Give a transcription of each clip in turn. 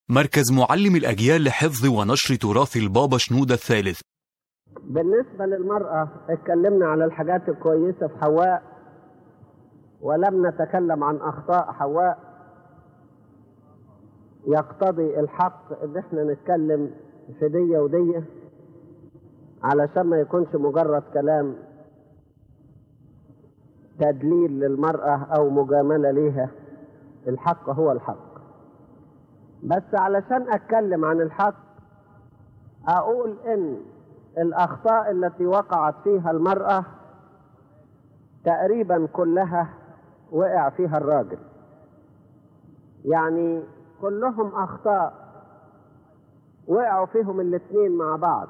مركز معلم الأجيال لحفظ ونشر تراث البابا شنودة الثالث بالنسبة للمرأة اتكلمنا على الحاجات الكويسة في حواء ولم نتكلم عن أخطاء حواء يقتضي الحق ان احنا نتكلم في دية ودية علشان ما يكونش مجرد كلام تدليل للمرأة أو مجاملة ليها الحق هو الحق بس علشان أتكلم عن الحق أقول إن الأخطاء التي وقعت فيها المرأة تقريبا كلها وقع فيها الراجل يعني كلهم أخطاء وقعوا فيهم الاثنين مع بعض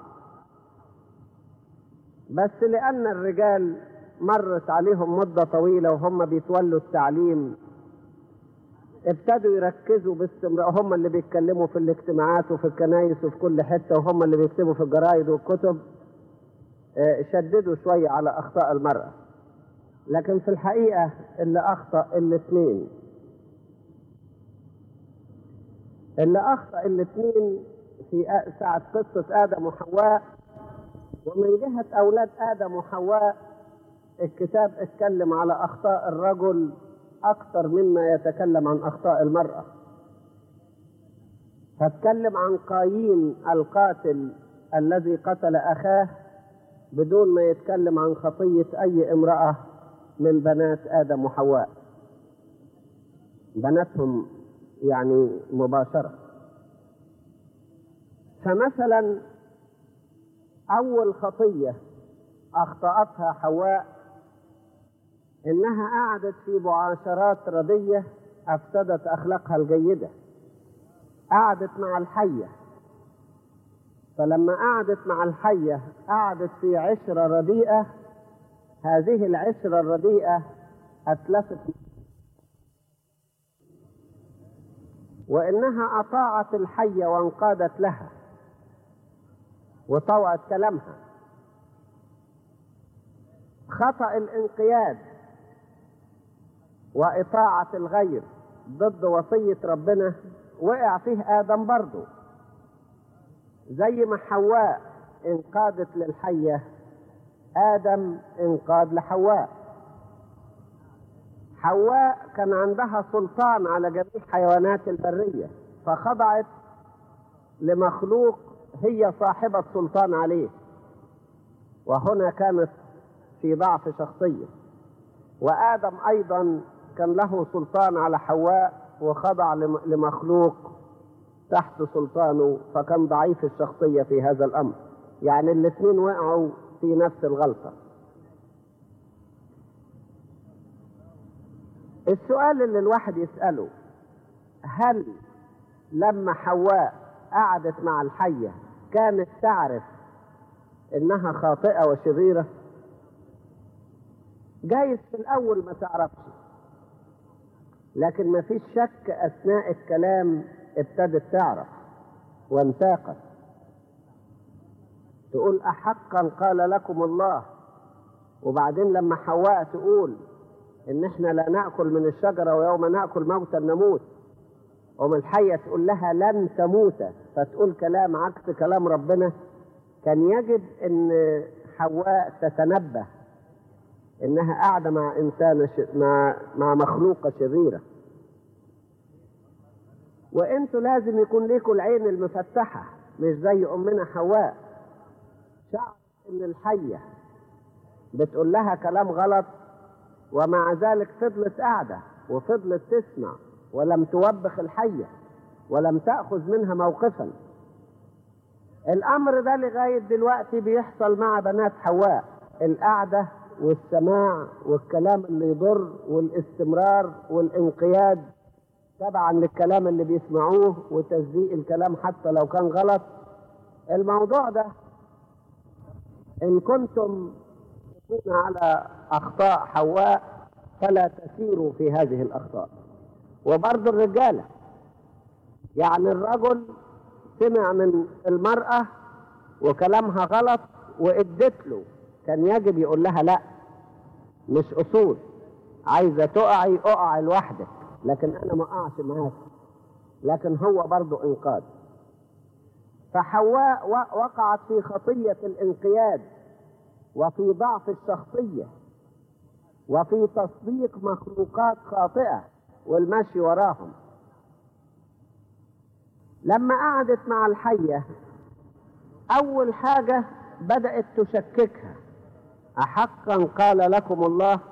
بس لأن الرجال مرت عليهم مدة طويلة وهم بيتولوا التعليم ابتدوا يركزوا باستمرار هم اللي بيتكلموا في الاجتماعات وفي الكنايس وفي كل حتة وهم اللي بيكتبوا في الجرايد والكتب اه شددوا شوية على أخطاء المرأة لكن في الحقيقة اللي أخطأ الاثنين اللي أخطأ الاثنين في ساعة قصة آدم وحواء ومن جهة أولاد آدم وحواء الكتاب اتكلم على أخطاء الرجل أكثر مما يتكلم عن أخطاء المرأة فاتكلم عن قايين القاتل الذي قتل أخاه بدون ما يتكلم عن خطية أي امرأة من بنات آدم وحواء بناتهم يعني مباشرة فمثلا أول خطية أخطأتها حواء إنها قعدت في معاشرات ردية أفسدت أخلاقها الجيدة قعدت مع الحية فلما قعدت مع الحية قعدت في عشرة رديئة هذه العشرة الرديئة أتلفت وإنها أطاعت الحية وانقادت لها وطوعت كلامها خطأ الانقياد وإطاعة الغير ضد وصية ربنا وقع فيه آدم برضه زي ما حواء انقادت للحية آدم انقاد لحواء حواء كان عندها سلطان على جميع حيوانات البرية فخضعت لمخلوق هي صاحبة سلطان عليه وهنا كانت في ضعف شخصية وآدم أيضا كان له سلطان على حواء وخضع لمخلوق تحت سلطانه فكان ضعيف الشخصية في هذا الأمر يعني الاثنين وقعوا في نفس الغلطة السؤال اللي الواحد يسأله هل لما حواء قعدت مع الحية كانت تعرف انها خاطئة وشريرة جايز في الاول ما تعرفش لكن ما فيش شك اثناء الكلام ابتدت تعرف وانتاقت تقول احقا قال لكم الله وبعدين لما حواء تقول ان احنا لا ناكل من الشجره ويوم ناكل موتا نموت ومن الحيه تقول لها لن تموت فتقول كلام عكس كلام ربنا كان يجب ان حواء تتنبه انها قاعده مع انسانه ش... مع مع مخلوقه شريره وانتوا لازم يكون ليكوا العين المفتحه مش زي امنا حواء شعر ان الحيه بتقول لها كلام غلط ومع ذلك فضلت قاعده وفضلت تسمع ولم توبخ الحيه ولم تاخذ منها موقفا الامر ده لغايه دلوقتي بيحصل مع بنات حواء القعده والسماع والكلام اللي يضر والاستمرار والانقياد تبعا للكلام اللي بيسمعوه وتصديق الكلام حتى لو كان غلط الموضوع ده ان كنتم تكون على اخطاء حواء فلا تسيروا في هذه الاخطاء وبرضه الرجاله يعني الرجل سمع من المراه وكلامها غلط وادت له كان يجب يقول لها لا مش اصول عايزه تقعي اقعي لوحدك لكن انا ما اقعش معاك لكن هو برضه انقاذ فحواء وقعت في خطية الانقياد وفي ضعف الشخصية وفي تصديق مخلوقات خاطئة والمشي وراهم لما قعدت مع الحية أول حاجة بدأت تشككها أحقا قال لكم الله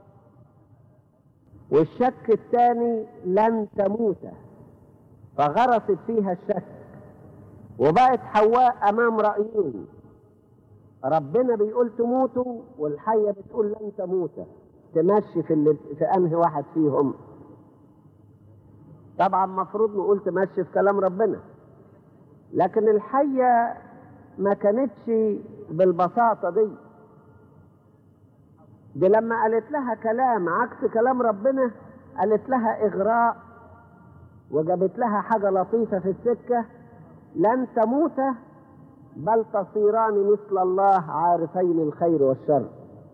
والشك الثاني لن تموت فغرست فيها الشك وبقت حواء أمام رأيين ربنا بيقول تموتوا والحية بتقول لن تموت تمشي في, اللي في أنهي واحد فيهم طبعا مفروض نقول تمشي في كلام ربنا لكن الحية ما كانتش بالبساطة دي دي لما قالت لها كلام عكس كلام ربنا قالت لها إغراء وجابت لها حاجة لطيفة في السكة لن تموت بل تصيران مثل الله عارفين الخير والشر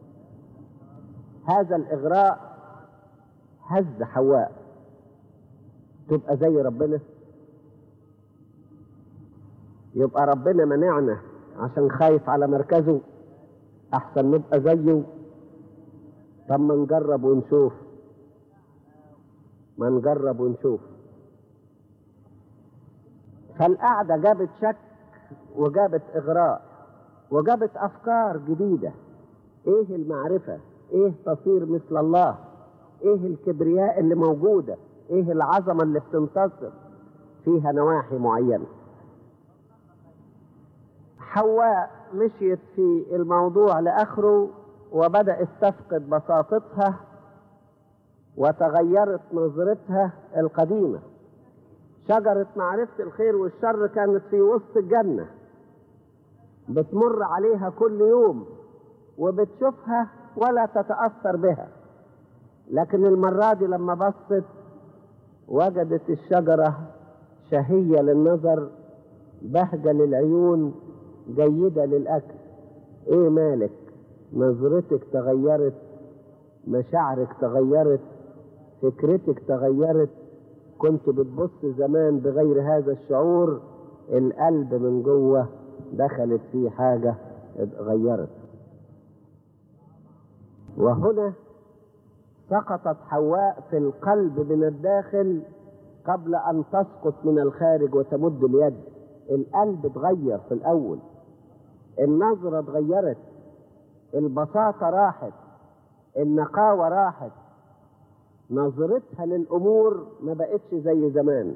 هذا الإغراء هز حواء تبقى زي ربنا يبقى ربنا منعنا عشان خايف على مركزه احسن نبقى زيه طب ما نجرب ونشوف ما نجرب ونشوف فالقعدة جابت شك وجابت إغراء وجابت أفكار جديدة إيه المعرفة إيه تصير مثل الله إيه الكبرياء اللي موجودة إيه العظمة اللي بتنتصر فيها نواحي معينة حواء مشيت في الموضوع لآخره وبدأت تفقد بساطتها وتغيرت نظرتها القديمة شجرة معرفة الخير والشر كانت في وسط الجنة بتمر عليها كل يوم وبتشوفها ولا تتأثر بها لكن المرة دي لما بصت وجدت الشجرة شهية للنظر بهجة للعيون جيدة للأكل إيه مالك نظرتك تغيرت مشاعرك تغيرت فكرتك تغيرت كنت بتبص زمان بغير هذا الشعور القلب من جوه دخلت فيه حاجة اتغيرت وهنا سقطت حواء في القلب من الداخل قبل أن تسقط من الخارج وتمد اليد القلب اتغير في الأول النظرة اتغيرت البساطة راحت النقاوة راحت نظرتها للأمور ما بقتش زي زمان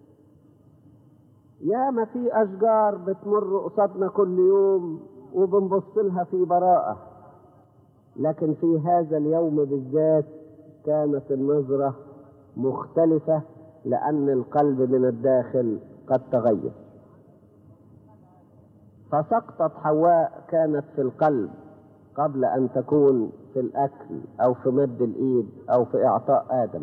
يا ما في أشجار بتمر قصادنا كل يوم وبنبص لها في براءة لكن في هذا اليوم بالذات كانت النظرة مختلفة لأن القلب من الداخل قد تغير فسقطت حواء كانت في القلب قبل أن تكون في الأكل أو في مد الإيد أو في إعطاء آدم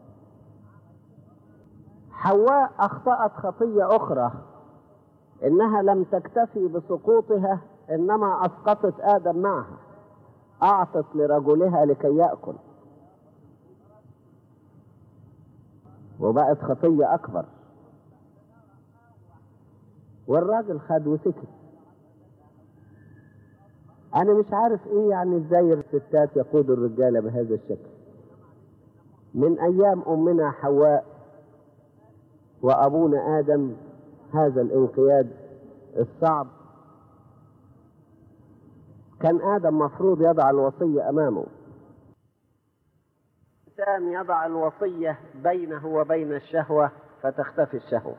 حواء أخطأت خطية أخرى إنها لم تكتفي بسقوطها إنما أسقطت آدم معها أعطت لرجلها لكي يأكل وبقت خطية أكبر والراجل خد وسكت أنا مش عارف إيه يعني إزاي الستات يقودوا الرجالة بهذا الشكل من أيام أمنا حواء وأبونا آدم هذا الانقياد الصعب كان آدم مفروض يضع الوصية أمامه الإنسان يضع الوصية بينه وبين الشهوة فتختفي الشهوة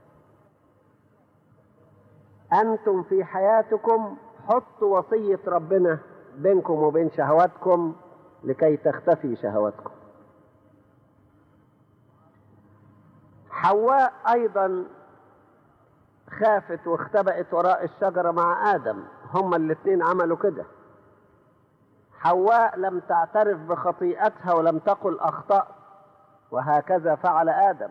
أنتم في حياتكم حطوا وصية ربنا بينكم وبين شهواتكم لكي تختفي شهواتكم حواء أيضا خافت واختبأت وراء الشجرة مع آدم هما الاثنين عملوا كده حواء لم تعترف بخطيئتها ولم تقل أخطأت وهكذا فعل آدم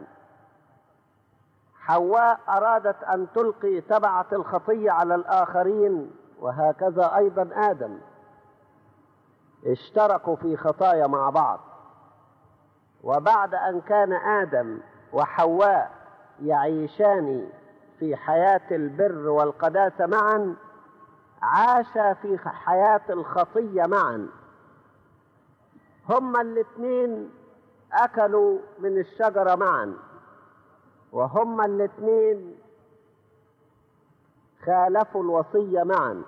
حواء أرادت أن تلقي تبعة الخطية على الآخرين وهكذا أيضا آدم اشتركوا في خطايا مع بعض وبعد أن كان آدم وحواء يعيشان في حياة البر والقداسة معا عاشا في حياة الخطية معا هما الاثنين أكلوا من الشجرة معا وهما الاثنين خالفوا الوصية معا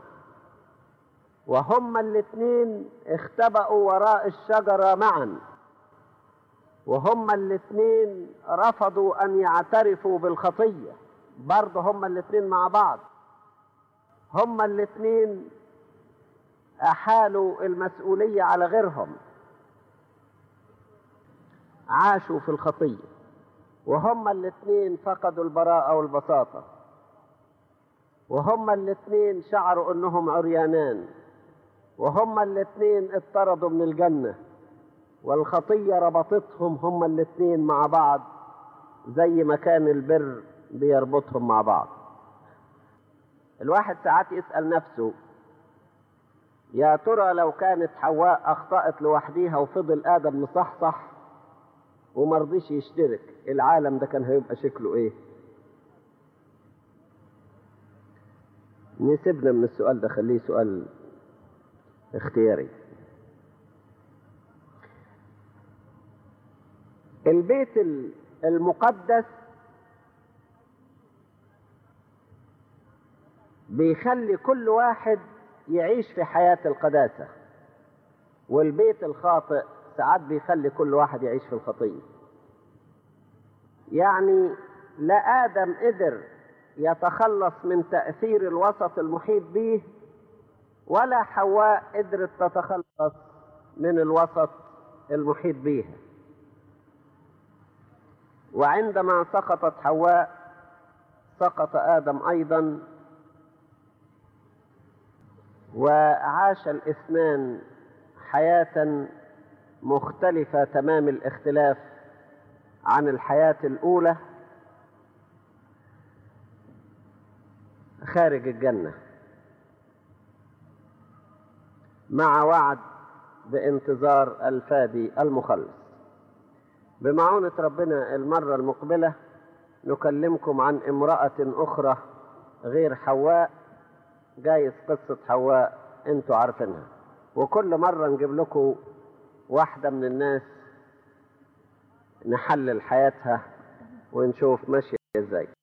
وهما الاثنين اختبأوا وراء الشجرة معا وهما الاثنين رفضوا أن يعترفوا بالخطية برضه هما الاثنين مع بعض هما الاثنين أحالوا المسؤولية على غيرهم عاشوا في الخطية وهما الاثنين فقدوا البراءة والبساطة وهما الاثنين شعروا انهم عريانان وهما الاثنين اطردوا من الجنة والخطية ربطتهم هما الاثنين مع بعض زي ما كان البر بيربطهم مع بعض الواحد ساعات يسأل نفسه يا ترى لو كانت حواء أخطأت لوحديها وفضل آدم مصحصح ومرضيش يشترك العالم ده كان هيبقى شكله ايه نسيبنا من السؤال ده خليه سؤال اختياري البيت المقدس بيخلي كل واحد يعيش في حياة القداسة والبيت الخاطئ ساعات بيخلي كل واحد يعيش في الخطية يعني لا آدم قدر يتخلص من تأثير الوسط المحيط به ولا حواء قدرت تتخلص من الوسط المحيط بها وعندما سقطت حواء سقط آدم أيضا وعاش الاثنان حياة مختلفة تمام الاختلاف عن الحياة الأولى خارج الجنة مع وعد بانتظار الفادي المخلص بمعونة ربنا المرة المقبلة نكلمكم عن امرأة أخرى غير حواء جايز قصة حواء انتوا عارفينها وكل مرة نجيب لكم واحدة من الناس نحلل حياتها ونشوف ماشية ازاي